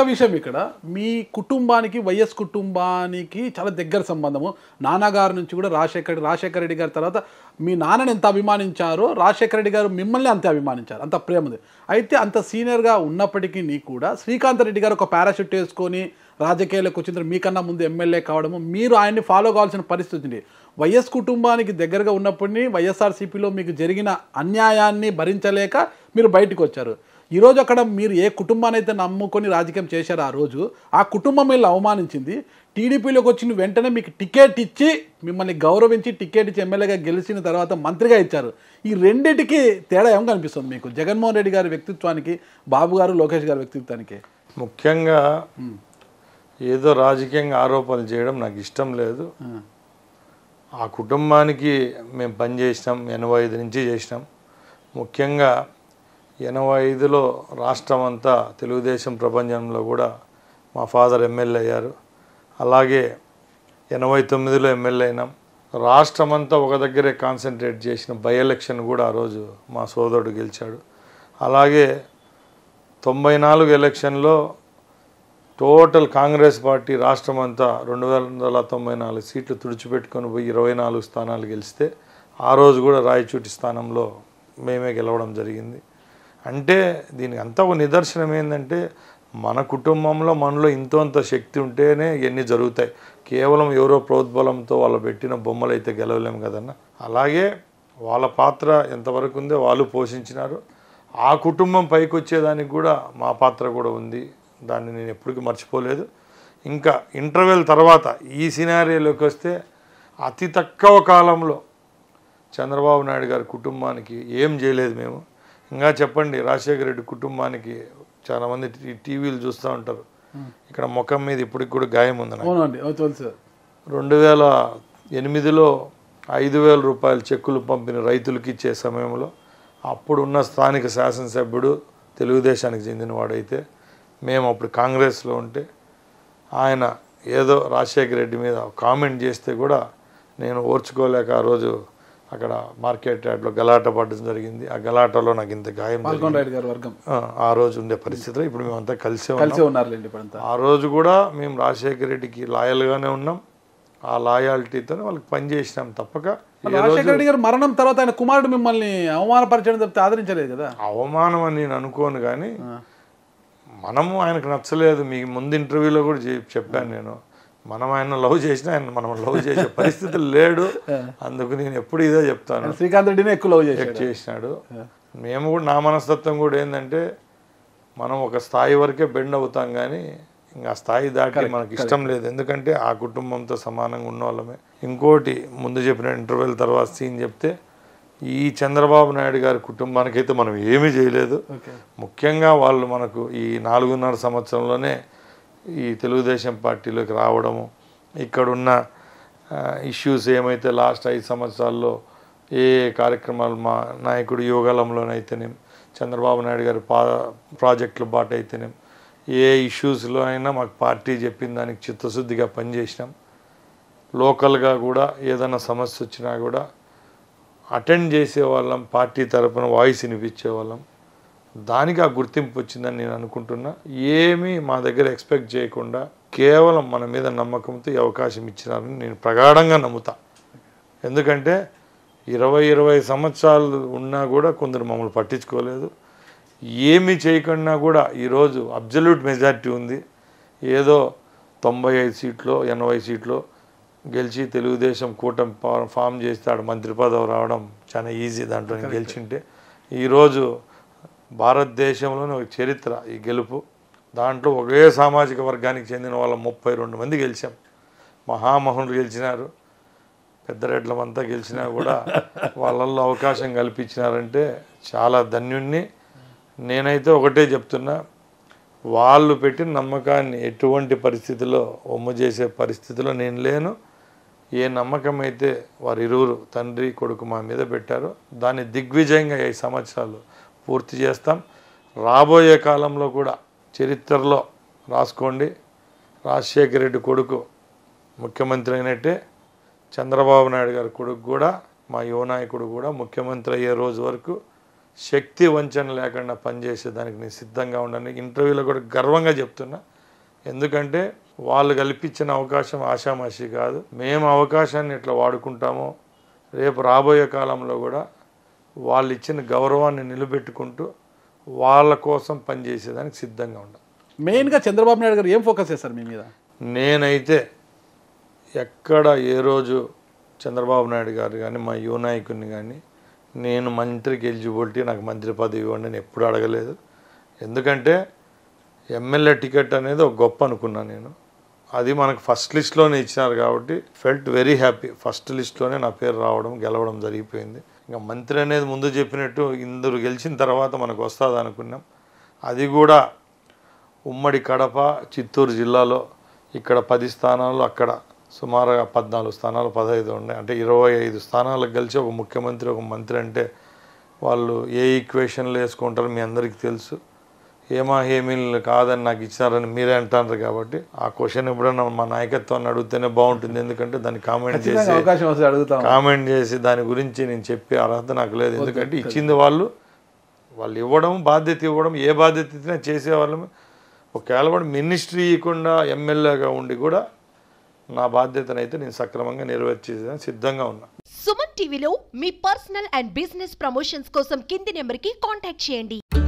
విషయం ఇక్కడ మీ కుటుంబానికి వైఎస్ కుటుంబానికి చాలా దగ్గర సంబంధము నాన్నగారి నుంచి కూడా రాజశేఖర రాజశేఖర రెడ్డి గారి తర్వాత మీ నాన్నని ఎంత అభిమానించారో రాజశేఖర రెడ్డి గారు మిమ్మల్ని అంతే అభిమానించారు అంత ప్రేమ ఉంది అయితే అంత సీనియర్గా ఉన్నప్పటికీ కూడా శ్రీకాంత్ రెడ్డి గారు ఒక పారాషూట్ వేసుకొని రాజకీయాలకు వచ్చిన తర్వాత మీకన్నా ముందు ఎమ్మెల్యే కావడము మీరు ఆయన్ని ఫాలో కావాల్సిన పరిస్థితి ఉంది వైఎస్ కుటుంబానికి దగ్గరగా ఉన్నప్పటినీ వైఎస్ఆర్సీపీలో మీకు జరిగిన అన్యాయాన్ని భరించలేక మీరు బయటకు వచ్చారు ఈరోజు అక్కడ మీరు ఏ కుటుంబాన్ని అయితే నమ్ముకొని రాజకీయం చేశారో ఆ రోజు ఆ కుటుంబం వీళ్ళు అవమానించింది టీడీపీలోకి వచ్చిన వెంటనే మీకు టికెట్ ఇచ్చి మిమ్మల్ని గౌరవించి టికెట్ ఇచ్చి ఎమ్మెల్యేగా గెలిచిన తర్వాత మంత్రిగా ఇచ్చారు ఈ రెండింటికి తేడా ఏం కనిపిస్తుంది మీకు జగన్మోహన్ రెడ్డి గారి వ్యక్తిత్వానికి బాబు గారు లోకేష్ గారి వ్యక్తిత్వానికి ముఖ్యంగా ఏదో రాజకీయంగా ఆరోపణలు చేయడం నాకు ఇష్టం లేదు ఆ కుటుంబానికి మేము పనిచేసినాం ఎనభై ఐదు నుంచి చేసినాం ముఖ్యంగా ఎనభై ఐదులో రాష్ట్రం అంతా తెలుగుదేశం ప్రపంచంలో కూడా మా ఫాదర్ ఎమ్మెల్యే అయ్యారు అలాగే ఎనభై తొమ్మిదిలో ఎమ్మెల్యే అయినాం రాష్ట్రం అంతా ఒక దగ్గరే కాన్సన్ట్రేట్ చేసిన బై ఎలక్షన్ కూడా ఆ రోజు మా సోదరుడు గెలిచాడు అలాగే తొంభై నాలుగు ఎలక్షన్లో టోటల్ కాంగ్రెస్ పార్టీ రాష్ట్రం అంతా రెండు వేల వందల తొంభై నాలుగు సీట్లు తుడిచిపెట్టుకొని పోయి ఇరవై నాలుగు స్థానాలు గెలిస్తే ఆ రోజు కూడా రాయచూటి స్థానంలో మేమే గెలవడం జరిగింది అంటే దీనికి అంతా ఒక నిదర్శనం ఏంటంటే మన కుటుంబంలో మనలో ఇంతోంత శక్తి ఉంటేనే ఇవన్నీ జరుగుతాయి కేవలం ఎవరో ప్రోద్బలంతో వాళ్ళు పెట్టిన బొమ్మలు అయితే గెలవలేము కదన్న అలాగే వాళ్ళ పాత్ర ఎంతవరకు ఉందో వాళ్ళు పోషించినారు ఆ కుటుంబం పైకి వచ్చేదానికి కూడా మా పాత్ర కూడా ఉంది దాన్ని నేను ఎప్పటికీ మర్చిపోలేదు ఇంకా ఇంటర్వెల్ తర్వాత ఈ సినారియోలోకి వస్తే అతి తక్కువ కాలంలో చంద్రబాబు నాయుడు గారి కుటుంబానికి ఏం చేయలేదు మేము ఇంకా చెప్పండి రాజశేఖర రెడ్డి కుటుంబానికి చాలామంది టీ- టీవీలు చూస్తూ ఉంటారు ఇక్కడ ముఖం మీద ఇప్పటికి కూడా గాయం ఉంది నాకు. అవునండి అవును తెలుసు రెండు వేల ఎనిమిదిలో ఐదు వేల రూపాయల చెక్కులు పంపిన రైతులకు ఇచ్చే సమయంలో అప్పుడున్న స్థానిక శాసనసభ్యుడు తెలుగుదేశానికి చెందినవాడైతే మేము అప్పుడు కాంగ్రెస్లో ఉంటే ఆయన ఏదో రాజశేఖర రెడ్డి మీద కామెంట్ చేస్తే కూడా నేను ఓర్చుకోలేక ఆ రోజు అక్కడ మార్కెట్ యార్డ్లో గలాట పడడం జరిగింది ఆ గలాటలో నాకు ఇంత గాయం జరిగింది. పాల్గొండ రెడ్డి గారి వర్గం ఆ, ఆ రోజు ఉండే పరిస్థితిలో ఇప్పుడు మేమంతా కలిసే ఉన్నాం కలిసి ఉన్నారులేండి ఇప్పుడంతా ఆ రోజు కూడా మేము రాజశేఖర రెడ్డికి లాయల్గానే ఉన్నాం ఆ లాయాలిటీతోనే వాళ్ళకి పనిచేసినాం తప్పక మరి రాజశేఖర రెడ్డి గారు మరణం తర్వాత ఆయన కుమారుడు మిమ్మల్ని అవమానపరచడం తప్పితే ఆదరించలేదు కదా అవమానం అని నేను అనుకోను కానీ మనము ఆయనకు నచ్చలేదు మీ ముందు ఇంటర్వ్యూలో కూడా చెప్- చెప్పాను నేను మనం ఆయన లవ్ చేసినా ఆయన మనం లవ్ చేసే పరిస్థితి లేడు అందుకు నేను ఎప్పుడు ఇదే చెప్తాను శ్రీకాంత్ రెడ్డిని ఎక్కువ లవ్ చేశాడు చేసినాడు మేము కూడా నా మనస్తత్వం కూడా ఏంటంటే మనం ఒక స్థాయి వరకే బెండ్ అవుతాం కానీ ఇంకా ఆ స్థాయి దాటి మనకి ఇష్టం లేదు ఎందుకంటే ఆ కుటుంబంతో సమానంగా ఉన్న వాళ్ళమే ఇంకోటి ముందు చెప్పిన ఇంటర్వెల్ తర్వాత సీన్ చెప్తే ఈ చంద్రబాబు నాయుడు గారి కుటుంబానికి అయితే మనం ఏమీ చేయలేదు ఓకే ముఖ్యంగా వాళ్ళు మనకు ఈ నాలుగున్నర సంవత్సరంలోనే ఈ తెలుగుదేశం పార్టీలోకి రావడము ఇక్కడున్న ఇష్యూస్ ఏమైతే లాస్ట్ ఐదు సంవత్సరాల్లో ఏ ఏ కార్యక్రమాలు మా నాయకుడు యోగాలంలోనైతేనేం చంద్రబాబు నాయుడు గారి పా ప్రాజెక్టుల బాట అయితేనేం ఏ ఇష్యూస్లో అయినా మాకు పార్టీ చెప్పిన దానికి చిత్తశుద్ధిగా పనిచేసినాం లోకల్గా కూడా ఏదైనా సమస్య వచ్చినా కూడా అటెండ్ చేసేవాళ్ళం పార్టీ తరపున వాయిస్ వినిపించేవాళ్ళం దానికి ఆ గుర్తింపు వచ్చిందని నేను అనుకుంటున్నా ఏమీ మా దగ్గర ఎక్స్పెక్ట్ చేయకుండా కేవలం మన మీద నమ్మకంతో ఈ అవకాశం ఇచ్చినారని నేను ప్రగాఢంగా నమ్ముతా ఎందుకంటే ఇరవై ఇరవై సంవత్సరాలు ఉన్నా కూడా కొందరు మమ్మల్ని పట్టించుకోలేదు ఏమీ చేయకుండా కూడా ఈరోజు అబ్జల్యూట్ మెజారిటీ ఉంది ఏదో తొంభై ఐదు సీట్లో ఎనభై సీట్లో గెలిచి తెలుగుదేశం కూటమి ఫా- ఫామ్ చేస్తే ఆడ మంత్రి పదవి రావడం చాలా ఈజీ దాంట్లో నేను గెలిచింటే ఈరోజు భారతదేశంలోనే ఒక చరిత్ర ఈ గెలుపు దాంట్లో ఒకే సామాజిక వర్గానికి చెందిన వాళ్ళ ముప్పై రెండు మంది గెలిచాం మహామహులు గెలిచినారు పెద్దరెడ్లమంతా గెలిచినా కూడా వాళ్ళల్లో అవకాశం కల్పించినారంటే చాలా ధన్యుణ్ణి నేనైతే ఒకటే చెప్తున్నా వాళ్ళు పెట్టిన నమ్మకాన్ని ఎటువంటి పరిస్థితిలో ఒమ్ము చేసే పరిస్థితిలో నేను లేను ఏ నమ్మకం అయితే వారి ఇరువురు తండ్రి కొడుకు మా మీద పెట్టారో దాన్ని దిగ్విజయంగా ఈ సంవత్సరాలు పూర్తి చేస్తాం రాబోయే కాలంలో కూడా చరిత్రలో రాసుకోండి రాజశేఖర రెడ్డి కొడుకు ముఖ్యమంత్రి అయినట్టే చంద్రబాబు నాయుడు గారి కొడుకు కూడా మా యువ నాయకుడు కూడా ముఖ్యమంత్రి అయ్యే రోజు వరకు శక్తి వంచన లేకుండా పనిచేసేదానికి నేను సిద్ధంగా ఉండను ఇంటర్వ్యూలో కూడా గర్వంగా చెప్తున్నా ఎందుకంటే వాళ్ళు కల్పించిన అవకాశం ఆషామాషి కాదు మేము అవకాశాన్ని ఎట్లా వాడుకుంటామో రేపు రాబోయే కాలంలో కూడా వాళ్ళు ఇచ్చిన గౌరవాన్ని నిలబెట్టుకుంటూ వాళ్ళ కోసం పనిచేసేదానికి సిద్ధంగా ఉండాలి మెయిన్గా చంద్రబాబు నాయుడు గారు ఏం ఫోకస్ చేస్తారు మీ మీద నేనైతే ఎక్కడ ఏ రోజు చంద్రబాబు నాయుడు గారు కానీ మా యువ నాయకుడిని కానీ నేను మంత్రికి ఎలిజిబిలిటీ నాకు మంత్రి పదవి ఇవ్వండి అని ఎప్పుడు అడగలేదు ఎందుకంటే ఎమ్మెల్యే టికెట్ అనేది ఒక గొప్ప అనుకున్నాను నేను అది మనకు ఫస్ట్ లిస్ట్లోనే ఇచ్చినారు కాబట్టి ఫెల్ట్ వెరీ హ్యాపీ ఫస్ట్ లిస్ట్లోనే నా పేరు రావడం గెలవడం జరిగిపోయింది ఇంకా మంత్రి అనేది ముందు చెప్పినట్టు ఇందరు గెలిచిన తర్వాత మనకు వస్తుంది అనుకున్నాం అది కూడా ఉమ్మడి కడప చిత్తూరు జిల్లాలో ఇక్కడ పది స్థానాలు అక్కడ సుమారుగా పద్నాలుగు స్థానాలు పదహైదు ఉన్నాయి అంటే ఇరవై ఐదు స్థానాలకు కలిసి ఒక ముఖ్యమంత్రి ఒక మంత్రి అంటే వాళ్ళు ఏ ఈక్వేషన్లు వేసుకుంటారో మీ అందరికీ తెలుసు ఏమా హేమీలు కాదని నాకు ఇచ్చినారని మీరే అంటారు కాబట్టి ఆ క్వశ్చన్ ఎప్పుడైనా మా నాయకత్వాన్ని అడిగితేనే బాగుంటుంది ఎందుకంటే దాన్ని కామెంట్ ఖచ్చితంగా చేసి అవకాశం వస్తే అడుగుతాం కామెంట్ చేసి దాని గురించి నేను చెప్పే అర్హత నాకు లేదు ఎందుకంటే ఇచ్చింది వాళ్ళు వాళ్ళు ఇవ్వడం బాధ్యత ఇవ్వడం ఏ బాధ్యత ఇచ్చినా చేసేవాళ్ళమే ఒకవేళ కూడా మినిస్ట్రీ ఇవ్వకుండా ఎమ్మెల్యేగా ఉండి కూడా నా బాధ్యతనైతే నేను సక్రమంగా నెరవేర్చేదానికి సిద్ధంగా ఉన్నా సుమన్ టీవీలో మీ పర్సనల్ అండ్ బిజినెస్ ప్రమోషన్స్ కోసం కింది నెంబర్కి కాంటాక్ట్ చేయండి